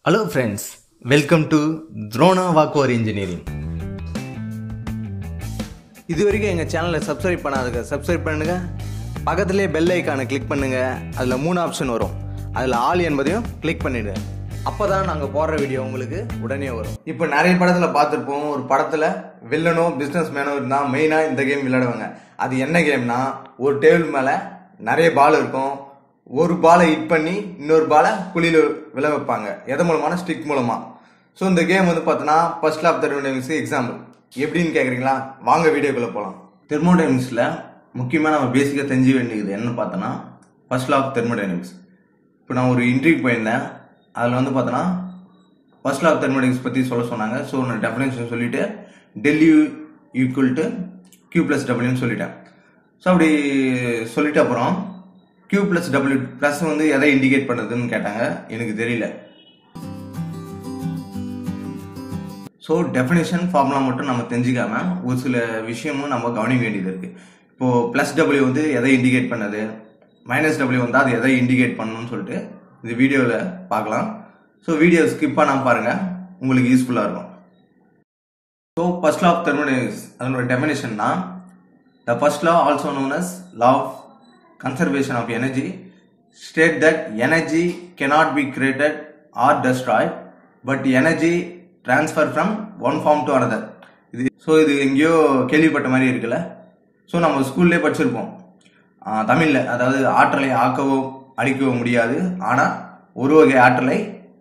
hello friends welcome to Drona வாக்குவர் engineering இது வரைக்கும் எங்கள் சேனலை சப்ஸ்கிரைப் பண்ணாதுங்க சப்ஸ்கிரைப் பண்ணுங்க பக்கத்துலேயே பெல் ஐக்கானை கிளிக் பண்ணுங்க அதில் மூணு ஆப்ஷன் வரும் அதில் ஆல் என்பதையும் கிளிக் பண்ணிடுங்க அப்போ தான் நாங்கள் போடுற வீடியோ உங்களுக்கு உடனே வரும் இப்போ நிறைய படத்தில் பார்த்துருப்போம் ஒரு படத்தில் வில்லனோ பிஸ்னஸ் மேனோ இருந்தால் மெயினாக இந்த கேம் விளையாடுவாங்க அது என்ன கேம்னா ஒரு டேபிள் மேலே நிறைய பால் இருக்கும் ஒரு பாலை ஹிட் பண்ணி இன்னொரு பாலை குழியில் விழ வைப்பாங்க எது மூலமான ஸ்டிக் மூலமா ஸோ இந்த கேம் வந்து பார்த்தோன்னா ஃபர்ஸ்ட் லாப் தெர்மோடைமிக்ஸ் எக்ஸாம்பிள் எப்படின்னு கேட்குறீங்களா வாங்க வீடியோக்குள்ளே போகலாம் தெர்மோடைமிக்ஸில் முக்கியமாக நம்ம பேசிக்காக தெரிஞ்சு வேண்டியது என்ன பார்த்தோன்னா ஃபர்ஸ்ட் லாப் தெர்மோடைமிக்ஸ் இப்போ நான் ஒரு இன்டர்வியூ போயிருந்தேன் அதில் வந்து பார்த்தோன்னா ஃபர்ஸ்ட் லாப் தெர்மோடைமிக்ஸ் பற்றி சொல்ல சொன்னாங்க ஸோ நான் டெஃபினேஷன் சொல்லிட்டு del U equal to Q plus டபிள்யூன்னு சொல்லிட்டேன் ஸோ அப்படி சொல்லிட்டு அப்புறம் கியூ ப்ளஸ் டபிள்யூ ப்ளஸ் வந்து எதை இண்டிகேட் பண்ணுறதுன்னு கேட்டாங்க எனக்கு தெரியல ஸோ டெஃபினேஷன் ஃபார்முலா மட்டும் நம்ம தெரிஞ்சுக்காம ஒரு சில விஷயமும் நம்ம கவனிக்க வேண்டியது இருக்கு இப்போ ப்ளஸ் டபிள்யூ வந்து எதை இண்டிகேட் பண்ணது மைனஸ் டபிள்யூ வந்தால் அது எதை இண்டிகேட் பண்ணணும்னு சொல்லிட்டு இந்த வீடியோவில் பார்க்கலாம் ஸோ வீடியோ ஸ்கிப் பண்ணாமல் பாருங்கள் உங்களுக்கு யூஸ்ஃபுல்லாக இருக்கும் so first law of thermodynamics அதனோட டெஃபினேஷன்னா the first law also known as law of conservation of energy state that energy cannot be created or destroyed but energy transfer from one form to another இது so இது எங்கேயோ கேள்விப்பட்ட மாதிரி இருக்குல்ல so நம்ம ஸ்கூல்லே படிச்சிருப்போம் ஆஹ் தமிழ்ல அதாவது ஆற்றலை ஆக்கவோ அழிக்கவோ முடியாது ஆனால் ஒரு வகை ஆற்றலை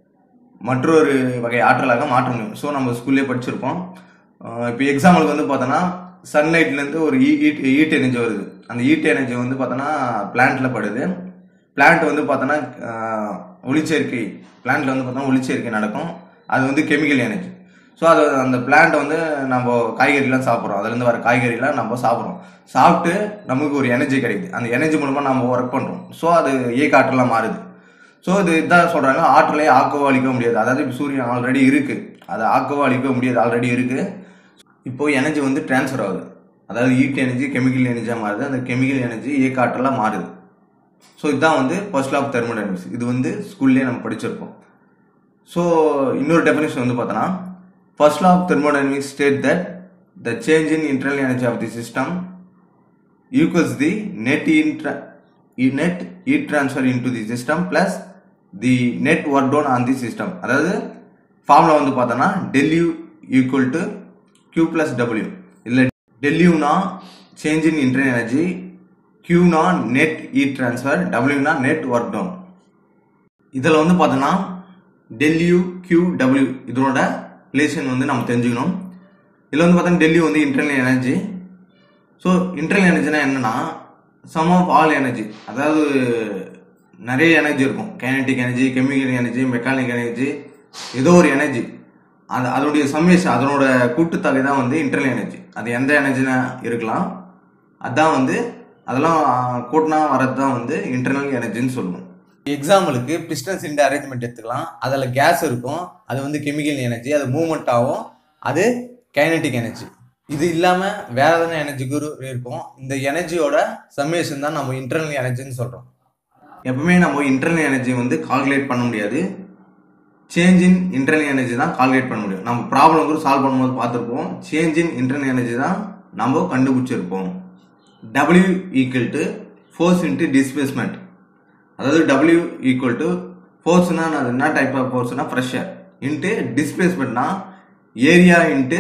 மற்றொரு வகை ஆற்றலாக மாற்ற முடியும் ஸோ நம்ம ஸ்கூல்லே படிச்சிருப்போம் ஆஹ் இப்போ எக்ஸாம்பிளுக்கு வந்து பார்த்தோன்னா சன்லைட்லேருந்து ஒரு ஈட் ஈட் எனர்ஜி வருது அந்த ஈட் எனர்ஜி வந்து பார்த்தோன்னா பிளான்ட்ல படுது பிளான்ட் வந்து பார்த்தோன்னா ஆஹ் ஒளிச்சேர்க்கை பிளான்ட்ல வந்து பார்த்தோன்னா ஒளிச்சேர்க்கை நடக்கும் அது வந்து கெமிக்கல் எனர்ஜி ஸோ அது அந்த பிளான்ட் வந்து நம்ம காய்கறிலாம் சாப்பிட்றோம் அதுலேருந்து வர காய்கறிலாம் நம்ம சாப்பிட்றோம் சாப்பிட்டு நமக்கு ஒரு எனர்ஜி கிடைக்குது அந்த எனர்ஜி மூலமாக நம்ம ஒர்க் பண்ணுறோம் ஸோ அது இயக்க ஆற்றலாக மாறுது ஸோ இது இதான் சொல்கிறாங்க ஆற்றலை ஆக்கவோ அழிக்க முடியாது அதாவது இப்போ சூரியன் ஆல்ரெடி இருக்கு அதை ஆக்கவோ அழிக்க முடியாது ஆல்ரெடி இருக்கு இப்போ எனர்ஜி வந்து டிரான்ஸ்ஃபர் ஆகுது அதாவது ஹீட் எனர்ஜி கெமிக்கல் எனர்ஜியாக மாறுது அந்த கெமிக்கல் எனர்ஜி இயக்க ஆற்றலாக மாறுது ஸோ இதுதான் வந்து ஃபர்ஸ்ட் ஆஃப் தெர்மோடைனமிக்ஸ் இது வந்து ஸ்கூல்லேயே நம்ம படிச்சிருப்போம் ஸோ இன்னொரு டெஃபினேஷன் வந்து பார்த்தோன்னா first of thermodynamics state that the change in internal energy of the system equals the net intra net heat transfer into the system plus the net work done on the system அதாவது formula வந்து பார்த்தோன்னா del U equal to Q plus W இதில் டெல்யூனா change in internal energy கியூனா net heat transfer டபிள்யூனா net work done இதில் வந்து பார்த்தோன்னா டெல்யூ கியூ டபிள்யூ இதனோட ரிலேஷன் வந்து நம்ம தெரிஞ்சுக்கணும் இதில் வந்து பார்த்தோன்னா டெல்யூ வந்து இன்டர்னல் எனர்ஜி ஸோ இன்டர்னல் எனர்ஜினா என்னன்னா சம் ஆஃப் ஆல் எனர்ஜி அதாவது நிறைய எனர்ஜி இருக்கும் kinetic energy chemical energy mechanic energy ஏதோ ஒரு எனர்ஜி அது அதனுடைய சம்மேஷன் அதனோட கூட்டுத்தொகை தான் வந்து இன்டர்னல் எனர்ஜி அது எந்த எனர்ஜினா இருக்கலாம் அதான் வந்து அதெல்லாம் கூட்டினா வரது தான் வந்து இன்டர்னல் எனர்ஜின்னு சொல்லுவோம் எக்ஸாம்பிளுக்கு பிஸ்டன் சிலிண்டர் அரேஞ்ச்மெண்ட் எடுத்துக்கலாம் அதில் கேஸ் இருக்கும் அது வந்து கெமிக்கல் எனர்ஜி அது மூவ்மெண்ட் ஆகும் அது கைனடிக் எனர்ஜி இது இல்லாமல் வேற எதனா எனர்ஜி குரு இருக்கும் இந்த எனர்ஜியோட சம்மேஷன் தான் நம்ம இன்டர்னல் எனர்ஜின்னு சொல்கிறோம் எப்பவுமே நம்ம இன்டர்னல் எனர்ஜி வந்து கால்குலேட் பண்ண முடியாது சேஞ்ச் இன் இன்டர்னல் எனர்ஜி தான் கால்குலேட் பண்ண முடியும் நம்ம ப்ராப்ளம் கூட சால்வ் பண்ணும்போது பார்த்துருப்போம் சேஞ்ச் இன் இன்டர்னல் எனர்ஜி தான் நம்ம கண்டுபிடிச்சிருப்போம் W equal to force into displacement அதாவது டபிள்யூ ஈக்குவல் டு ஃபோர்ஸ்னா அது என்ன டைப் ஆஃப் ஃபோர்ஸ்னா ப்ரெஷர் இன்ட்டு டிஸ்பிளேஸ்மெண்ட்னா area into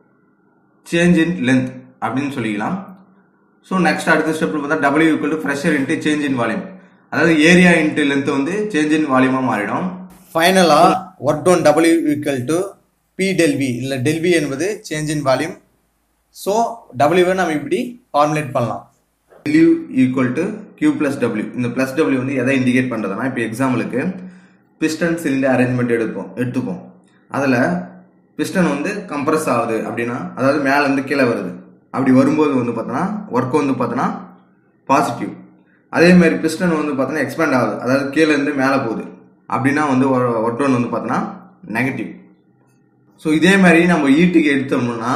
change in length அப்படின்னு சொல்லிக்கலாம் ஸோ நெக்ஸ்ட் அடுத்த ஸ்டெப்ல பார்த்தா W equal to pressure into change in volume அதாவது ஏரியா இன்ட்டு லென்த் வந்து சேஞ்ச் இன் வால்யூமாக மாறிடும் ஃபைனலாக work done W equal to P del V இல்லை டெல்வி என்பது சேஞ்ச் இன் வால்யூம் ஸோ டபிள்யூவை நம்ம இப்படி ஃபார்முலேட் பண்ணலாம் W equal to Q plus W இந்த பிளஸ் டபிள்யூ வந்து எதை இண்டிகேட் பண்ணுறதுனா இப்போ எக்ஸாம்பிளுக்கு பிஸ்டன் சிலிண்டர் அரேஞ்ச்மெண்ட் எடுப்போம் எடுத்துப்போம் அதில் பிஸ்டன் வந்து கம்ப்ரஸ் ஆகுது அப்படின்னா அதாவது மேலேருந்து கீழே வருது அப்படி வரும்போது வந்து பார்த்தோன்னா ஒர்க் வந்து பார்த்தோன்னா பாசிட்டிவ் அதே மாதிரி பிஸ்டன் வந்து பார்த்தோன்னா எக்ஸ்பேண்ட் ஆகுது அதாவது கீழேருந்து மேலே போகுது அப்படின்னா வந்து ஒர்க் டவுன் வந்து பார்த்தோன்னா நெகட்டிவ் ஸோ இதே மாதிரி நம்ம ஈட்டுக்கு எடுத்தோம்னா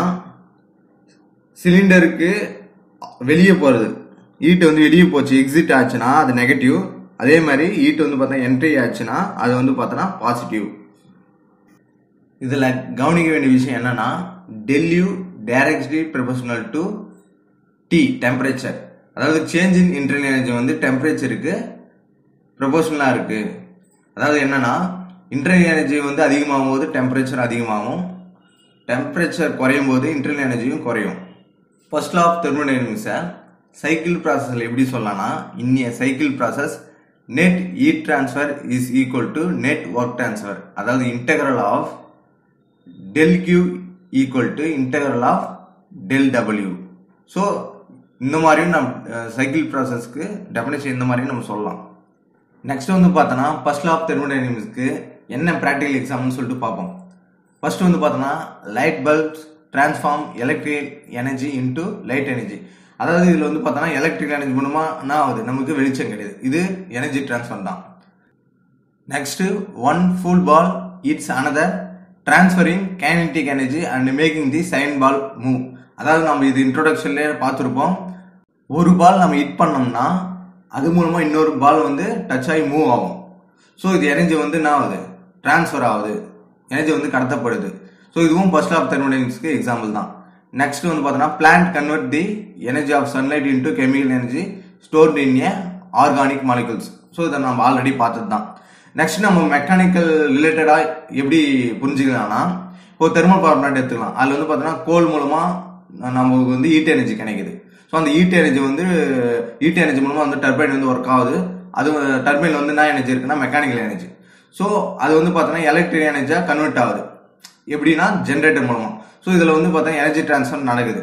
சிலிண்டருக்கு வெளியே போகிறது ஈட்டு வந்து வெளியே போச்சு எக்ஸிட் ஆச்சுன்னா அது நெகட்டிவ் அதே மாதிரி ஈட்டு வந்து பார்த்தா என்ட்ரி ஆச்சுன்னா அது வந்து பார்த்தோன்னா பாசிட்டிவ் இதில் கவனிக்க வேண்டிய விஷயம் என்னன்னா del U directly proportional to T temperature அதாவது சேஞ்ச் இன் இன்டர்னல் எனர்ஜி வந்து டெம்பரேச்சருக்கு ப்ரொபோஷனலாக இருக்கு அதாவது என்னன்னா இன்டர்னல் எனர்ஜி வந்து அதிகமாகும் போது டெம்பரேச்சர் அதிகமாகும் டெம்பரேச்சர் குறையும் போது இன்டர்னல் எனர்ஜியும் குறையும் ஃபர்ஸ்ட் ஆஃப் தெர்மோடைனமிக்ஸை சைக்கிள் ப்ராசஸில் எப்படி சொல்லலாம்னா இன்னிய cycle process net heat transfer is equal to net work transfer அதாவது integral of del Q equal to integral of del W so இந்த மாதிரியும் நம்ம சைக்கிள் ப்ராசஸ்க்கு டெஃபினேஷன் இந்த மாதிரியும் நம்ம சொல்லலாம் நெக்ஸ்ட் வந்து பார்த்தோன்னா ஃபர்ஸ்ட் ஆஃப் தெர்மோடைனமிக்ஸ்க்கு என்ன ப்ராக்டிகல் எக்ஸாம்னு சொல்லிட்டு பார்ப்போம் ஃபர்ஸ்ட் வந்து பார்த்தோன்னா light bulbs transform electric energy into light energy அதாவது இதில் வந்து பார்த்தோன்னா எலக்ட்ரிக் எனர்ஜி மூலமா என்ன ஆகுது நமக்கு வெளிச்சம் கிடையாது இது எனர்ஜி டிரான்ஸ்ஃபர் தான் next one full ball it's another transferring kinetic energy and making the sign ball move அதாவது நம்ம இது இன்ட்ரோடக்ஷன்லேயே பார்த்துருப்போம் ஒரு பால் நம்ம ஹிட் பண்ணோம்னா அது மூலமா இன்னொரு பால் வந்து டச் ஆகி மூவ் ஆகும் ஸோ இது எனர்ஜி வந்து என்ன ஆகுது டிரான்ஸ்ஃபர் ஆகுது எனர்ஜி வந்து கடத்தப்படுது ஸோ இதுவும் ஃபர்ஸ்ட் ஆஃப் தெர்மோடைனமிக்ஸ்க்கு எக்ஸாம்பிள் தான் நெக்ஸ்ட் வந்து பார்த்தோன்னா plant convert the energy of sunlight into chemical energy stored in a organic molecules so இதை நம்ம ஆல்ரெடி பார்த்தது தான் நெக்ஸ்ட் நம்ம மெக்கானிக்கல் ரிலேட்டடா எப்படி புரிஞ்சுக்கலாம்னா இப்போ தெர்மல் பவர் பிளான்ட் எடுத்துக்கலாம் அதுல வந்து பார்த்தோன்னா கோல் மூலமா நமக்கு வந்து ஹீட் எனர்ஜி கிடைக்குது ஸோ அந்த ஹீட் எனர்ஜி வந்து ஹீட் எனர்ஜி மூலமா வந்து டர்பைன் வந்து ஒர்க் ஆகுது அது டர்பைன்ல வந்து என்ன எனர்ஜி இருக்குன்னா மெக்கானிக்கல் எனர்ஜி ஸோ அது வந்து பார்த்தோன்னா எலக்ட்ரிக் எனர்ஜியா கன்வெர்ட் ஆகுது எப்படின்னா ஜென்ரேட்டர் மூலமா ஸோ இதுல வந்து பார்த்தா எனர்ஜி டிரான்ஸ்ஃபர் நடக்குது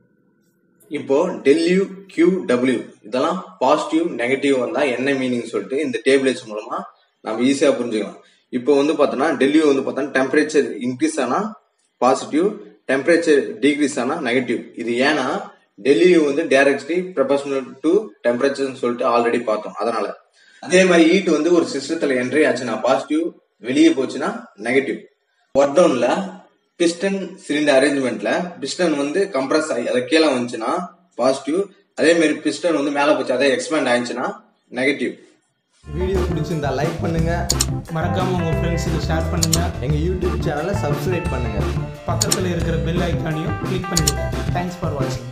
இப்போ டெல்யூ கியூ டபிள்யூ இதெல்லாம் பாசிட்டிவ் நெகட்டிவ் வந்தா என்ன மீனிங் சொல்லிட்டு இந்த டேபிளேட்ஸ் மூலமா நம்ம ஈஸியா புரிஞ்சுக்கலாம் இப்போ வந்து பார்த்தோன்னா டெல்யூ வந்து பார்த்தோன்னா டெம்பரேச்சர் இன்க்ரீஸ் ஆனா பாசிட்டிவ் டெம்பரேச்சர் டிக்ரீஸ் ஆனா நெகட்டிவ் இது ஏன்னா டெல்லியூ வந்து டைரக்ட்லி ப்ரொபோஷனல் டு டெம்பரேச்சர்னு சொல்லிட்டு ஆல்ரெடி பார்த்தோம் அதனால அதே மாதிரி ஹீட் வந்து ஒரு சிஸ்டத்துல என்ட்ரி ஆச்சுன்னா பாசிட்டிவ் வெளியே போச்சுன்னா நெகட்டிவ் ஒர்க் டவுன்ல பிஸ்டன் சிலிண்டர் அரேஞ்ச்மெண்ட்ல பிஸ்டன் வந்து கம்ப்ரஸ் ஆகி அதை கீழே வந்துச்சுன்னா பாசிட்டிவ் அதே மாதிரி பிஸ்டன் வந்து மேலே போச்சு அதே எக்ஸ்பேண்ட் ஆயிடுச்சுன்னா நெகட்டிவ் வீடியோ பிடிச்சிருந்தா லைக் பண்ணுங்க மறக்காமல் உங்கள் ஃப்ரெண்ட்ஸுக்கு ஷேர் பண்ணுங்கள் எங்க யூடியூப் சேனலை சப்ஸ்கிரைப் பண்ணுங்க பக்கத்தில் இருக்கிற பெல் ஐக்கானையும் கிளிக் பண்ணிடுங்க தேங்க்ஸ் ஃபார் வாட்சிங்